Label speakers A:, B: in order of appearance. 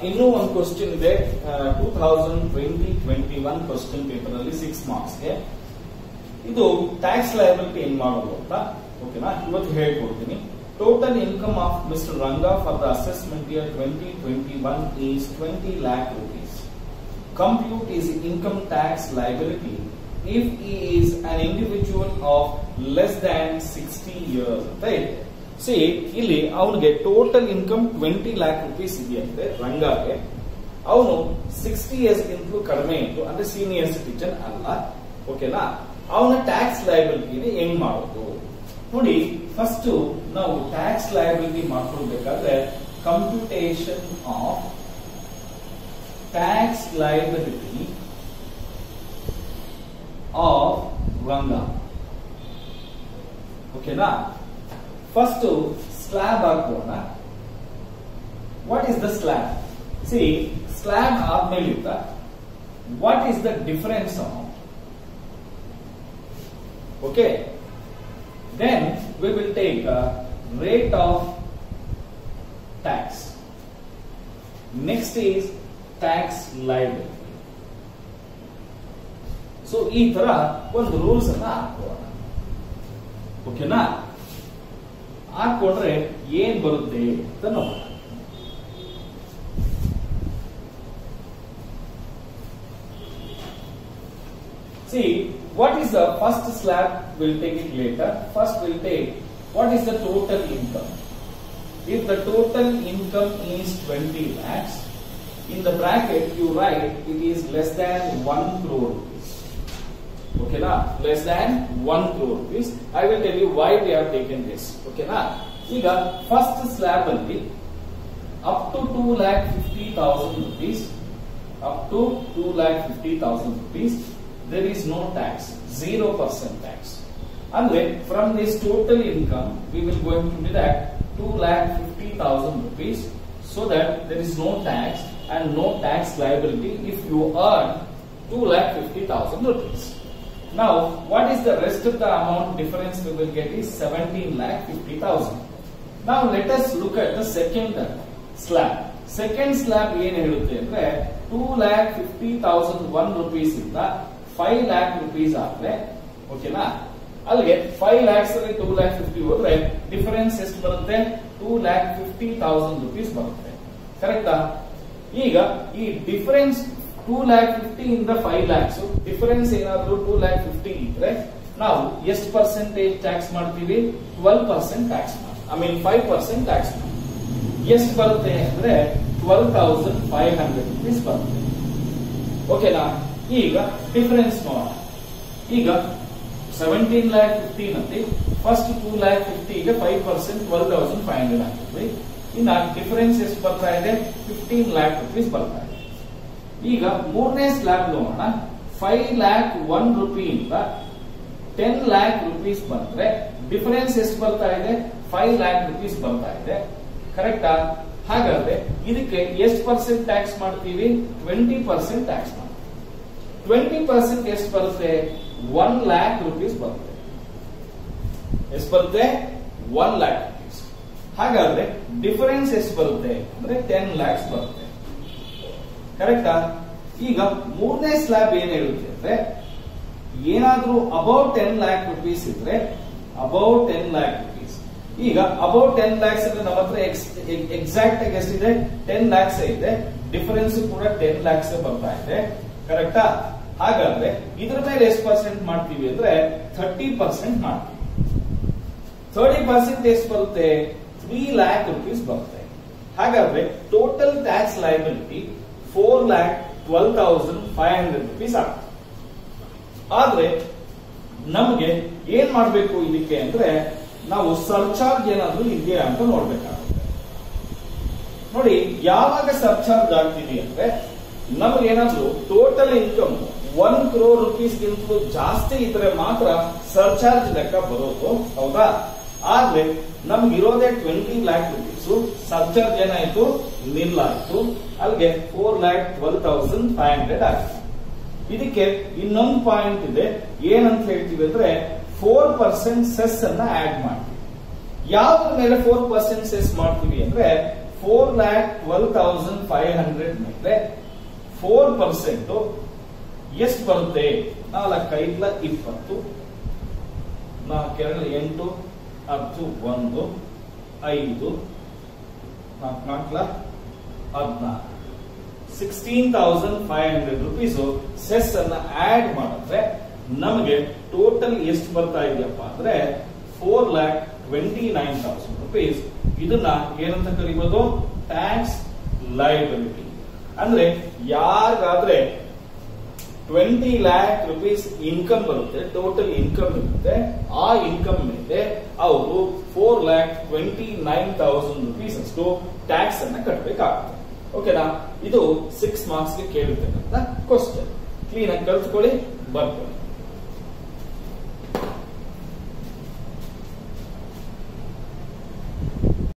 A: ಇನ್ನೂ ಒಂದು ಕ್ವಶನ್ ಇದೆ two thousand twenty twenty one question paper ಅಲ್ಲಿ ಸಿಕ್ಸ್ ಮಾರ್ಕ್ಸ್ಗೆ ಇದು ಟ್ಯಾಕ್ಸ್ ಲಯಬಿಲಿಟಿ ಏನ್ ಮಾಡೋದು ಅಂತ ಓಕೆನಾ ಇವತ್ತು ಹೇಳ್ಕೊಡ್ತೀನಿ total income of mister Ranga for the assessment year twenty twenty one is twenty lakh rupees compute is income tax liability if he is an individual of less than sixty years ಅಂತ ಇದೆ see ಇಲ್ಲಿ ಅವನಿಗೆ total income twenty lakh rupees ಇದೆಯಂತೆ ರಂಗಾಗೆ ಅವನು sixty years ಗಿಂತಲೂ ಕಡಿಮೆ ಇತ್ತು ಅಂದ್ರೆ ಸೀನಿಯರ್ ಸಿಟಿಜನ್ ಅಲ್ಲ ಓಕೆನಾ ಅವನ ಟ್ಯಾಕ್ಸ್ ಲಯಬಿಲಿಟಿನ ಹೆಂಗ್ ಮಾಡೋದು ನೋಡಿ ಫಸ್ಟ್ ನಾವು ಟ್ಯಾಕ್ಸ್ ಲಯಬಿಲಿಟಿ ಮಾಡ್ಕೊಳ್ಬೇಕಾದ್ರೆ computation of tax liability of Ranga ಓಕೆನಾ ಫಸ್ಟ್ ಸ್ಲ್ಯಾಬ್ ಹಾಕೋಣ what is the slab see slab ಆದ್ಮೇಲಿಂದ what is the difference amount okay then we will take rate of tax next is tax liability so ಈ ತರ ಒಂದು rules ಅನ್ನ ಹಾಕೋಣ ಓಕೆನಾ ಹಾಕೊಂಡ್ರೆ ಏನ್ ಬರುತ್ತೆ ಅಂತ ನೋಡೋಣ See, what is the first slab? We'll take it later. First, we'll take what is the total income. If the total income is 20 lakhs, in the bracket you write it is less than 1 crore rupees. Okay, na? Less than 1 crore rupees. I will tell you why we have taken this. Okay, na? ಈಗ first slab ಅಲ್ಲಿ up to two lakh fifty thousand rupees up to two lakh fifty thousand rupees there is no tax, 0% tax. ಅಂದ್ರೆ from this total income, we will going to deduct 2 lakh 50,000 rupees so that there is no tax and no tax liability if you earn 2 lakh 50,000 rupees. Now, what is the rest of the amount difference we will get is 17 lakh 50,000. Now, let us look at the second slab. Second slab ಏನ್ ಹೇಳುತ್ತೆ ಅಂದ್ರೆ two lakh fifty thousand one rupees ಇಂದ five lakh rupees ಆದ್ರೆ ಓಕೆನಾ ಅಲ್ಲಿಗೆ five lakhs ಅಲ್ಲಿ two lakh fifty ಹೋದ್ರೆ difference ಎಷ್ಟು ಬರುತ್ತೆ two lakh fifty thousand rupees ಬರುತ್ತೆ ಕರೆಕ್ಟಾ ಈಗ ಈ ಡಿಫರೆನ್ಸ್ ಟೂ ಲ್ಯಾಕ್ ಫಿಫ್ಟಿ ಇಂದ ಫೈವ್ ಲ್ಯಾಕ್ಸ್ ಡಿಫರೆನ್ಸ್ ಏನಾದ್ರೂ ಟೂ ಲ್ಯಾಕ್ ಫಿಫ್ಟಿ ಇದ್ರೆ ನಾವು ಎಷ್ಟು ಪರ್ಸೆಂಟೇಜ್ ಟ್ಯಾಕ್ಸ್ ಮಾಡ್ತೀವಿ ಟ್ವೆಲ್ ಪರ್ಸೆಂಟ್ ಟ್ಯಾಕ್ಸ್ ಮಾಡಿ I mean five percent tax ಮಾಡಿ ಎಷ್ಟು ಬರುತ್ತೆ ಅಂದ್ರೆ twelve thousand five hundred rupees ಬರುತ್ತೆ ಓಕೆನಾ ಈಗ ಡಿಫರೆನ್ಸ್ ನೋಡೋಣ ಈಗ ಸೆವೆಂಟೀನ್ ಲ್ಯಾಕ್ ಫಿಫ್ಟೀನ್ ಅಲ್ಲಿ ಫಸ್ಟ್ ಟೂ ಲ್ಯಾಕ್ ಫಿಫ್ಟಿಗೆ five percent twelve thousand five hundred ಹಾಕಿದ್ವಿ ಇನ್ನ ಡಿಫರೆನ್ಸ್ ಎಷ್ಟು ಬರ್ತಾ ಇದೆ ಫಿಫ್ಟೀನ್ ಲ್ಯಾಕ್ ರುಪೀಸ್ ಬರ್ತಾ ಇದೆ ಈಗ ಮೂರನೇ ಸ್ಲ್ಯಾಬ್ ನೋಡೋಣ ಫೈವ್ ಲ್ಯಾಕ್ ಒನ್ ರುಪಿಯಿಂದ ಟೆನ್ ಲ್ಯಾಕ್ ರುಪೀಸ್ ಬಂದ್ರೆ ಡಿಫರೆನ್ಸ್ ಎಷ್ಟು ಬರ್ತಾ ಇದೆ ಫೈವ್ ಲ್ಯಾಕ್ ರುಪೀಸ್ ಬರ್ತಾ ಇದೆ ಕರೆಕ್ಟಾ ಹಾಗಾದ್ರೆ ಇದಕ್ಕೆ ಎಷ್ಟು ಪರ್ಸೆಂಟ್ ಟ್ಯಾಕ್ಸ್ ಮಾಡ್ತೀವಿ ಟ್ವೆಂಟಿ ಪರ್ಸೆಂಟ್ ಟ್ಯಾಕ್ಸ್ ಮಾಡ್ತೀವಿ ಟ್ವೆಂಟಿ ಪರ್ಸೆಂಟ್ ಎಷ್ಟು ಬರುತ್ತೆ ಒನ್ ಲ್ಯಾಕ್ ರುಪೀಸ್ ಬರುತ್ತೆ ಎಷ್ಟು ಬರುತ್ತೆ ಒನ್ ಲ್ಯಾಕ್ ರುಪೀಸ್ ಹಾಗಾದ್ರೆ ಡಿಫರೆನ್ಸ್ ಎಷ್ಟು ಬರುತ್ತೆ ಅಂದ್ರೆ ಟೆನ್ ಲ್ಯಾಕ್ಸ್ ಬರುತ್ತೆ ಕರೆಕ್ಟಾ ಈಗ ಮೂರನೇ ಸ್ಲ್ಯಾಬ್ ಏನ್ ಹೇಳುತ್ತೆ ಅಂದ್ರೆ ಏನಾದ್ರೂ ಅಬೌಟ್ ಟೆನ್ ಲ್ಯಾಕ್ ರುಪೀಸ್ ಇದ್ರೆ ಅಬೌಟ್ ಟೆನ್ ಲ್ಯಾಕ್ ರುಪೀಸ್ ಈಗ ಅಬೌಟ್ ಟೆನ್ ಲ್ಯಾಕ್ಸ್ ಅಂದ್ರೆ ನಮ್ಮ ಹತ್ರ ಎಕ್ಸಾಕ್ಟ್ ಆಗಿ ಎಷ್ಟಿದೆ ಟೆನ್ ಲ್ಯಾಕ್ಸ್ ಇದೆ ಡಿಫರೆನ್ಸ್ ಕೂಡ ಟೆನ್ ಲ್ಯಾಕ್ಸ್ ಬರ್ತಾ ಇದೆ ಕರೆಕ್ಟಾ ಹಾಗಾದ್ರೆ ಇದ್ರ ಮೇಲೆ ಎಷ್ಟು ಪರ್ಸೆಂಟ್ ಮಾಡ್ತೀವಿ ಅಂದ್ರೆ ಥರ್ಟಿ ಪರ್ಸೆಂಟ್ ಮಾಡ್ತೀವಿ ಥರ್ಟಿ ಪರ್ಸೆಂಟ್ ಎಷ್ಟು ಬರುತ್ತೆ ತ್ರೀ ಲ್ಯಾಕ್ ರುಪೀಸ್ ಬರುತ್ತೆ ಹಾಗಾದ್ರೆ total tax liability four lakh twelve thousand five hundred rupees ಆಗ್ತದೆ ಆದ್ರೆ ನಮಗೆ ಏನ್ ಮಾಡ್ಬೇಕು ಇದಕ್ಕೆ ಅಂದ್ರೆ ನಾವು ಸರ್ಚಾರ್ಜ್ ಏನಾದ್ರೂ ಇದೆಯಾ ಅಂತ ನೋಡ್ಬೇಕಾಗುತ್ತೆ ನೋಡಿ ಯಾವಾಗ ಸರ್ಚಾರ್ಜ್ ಆಗ್ತೀವಿ ಅಂದ್ರೆ ನಮಗೇನಾದ್ರೂ total income one crore rupees ಗಿಂತಲೂ ಜಾಸ್ತಿ ಇದ್ರೆ ಮಾತ್ರ ಸರ್ಚಾರ್ಜ್ ಲೆಕ್ಕ ಬರೋದು ಹೌದಾ ಆದ್ರೆ ನಮ್ಗಿರೋದೇ ಟ್ವೆಂಟಿ ಲ್ಯಾಕ್ ರುಪೀಸ್ ಸರ್ಚಾರ್ಜ್ ಏನಾಯ್ತು ನಿಲ್ ಆಯ್ತು ಅಲ್ಲಿಗೆ four lakh twelve thousand five hundred ಆಯ್ತು ಇದಕ್ಕೆ ಇನ್ನೊಂದು ಪಾಯಿಂಟ್ ಇದೆ ಏನಂತ ಹೇಳ್ತೀವಿ ಅಂದ್ರೆ ಫೋರ್ ಪರ್ಸೆಂಟ್ ಸೆಸ್ ಅನ್ನ ಆಡ್ ಮಾಡ್ತೀವಿ ಯಾವ್ದ್ರ ಮೇಲೆ ಫೋರ್ ಪರ್ಸೆಂಟ್ ಸೆಸ್ ಮಾಡ್ತೀವಿ ಅಂದ್ರೆ four lakh twelve thousand five hundred ಮೇಲೆ ಫೋರ್ ಪರ್ಸೆಂಟ್ ಎಷ್ಟು ಬರುತ್ತೆ ನಾಲ್ಕೈದ್ಲ ಇಪ್ಪತ್ತು ನಾಲ್ಕೆರಡು ಎಂಟು ಹತ್ತು ಒಂದು ಐದು ನಾಲ್ಕು ನಾಲ್ಕಲ ಹದಿನಾರು sixteen thousand five hundred rupees cess ಅನ್ನ ಆಡ್ ಮಾಡಿದ್ರೆ ನಮಗೆ ಟೋಟಲ್ ಎಷ್ಟು ಬರ್ತಾ ಇದೆಯಪ್ಪ ಅಂದ್ರೆ four lakh twenty nine thousand rupees ಇದನ್ನ ಏನಂತ ಕರಿಬೋದು ಟ್ಯಾಕ್ಸ್ ಲೈಬಿಲಿಟಿ ಅಂದ್ರೆ ಯಾರಿಗಾದ್ರೆ ಟ್ವೆಂಟಿ ಲ್ಯಾಕ್ ರುಪೀಸ್ ಇನ್ಕಮ್ ಬರುತ್ತೆ ಟೋಟಲ್ ಇನ್ಕಮ್ ಇರುತ್ತೆ ಆ ಇನ್ಕಮ್ ಮೇಲೆ ಅವರು four lakh twenty nine thousand rupees ಅಷ್ಟು ಟ್ಯಾಕ್ಸ್ ಅನ್ನ ಕಟ್ಟಬೇಕಾಗುತ್ತೆ ಓಕೆನಾ ಇದು ಸಿಕ್ಸ್ ಮಾರ್ಕ್ಸ್ ಗೆ ಕೇಳಿರ್ತಕ್ಕಂಥ ಕ್ವಶನ್ ಕ್ಲೀನ್ ಆಗಿ ಕಲ್ತ್ಕೊಳ್ಳಿ ಬರ್ಕೊಳ್ಳಿ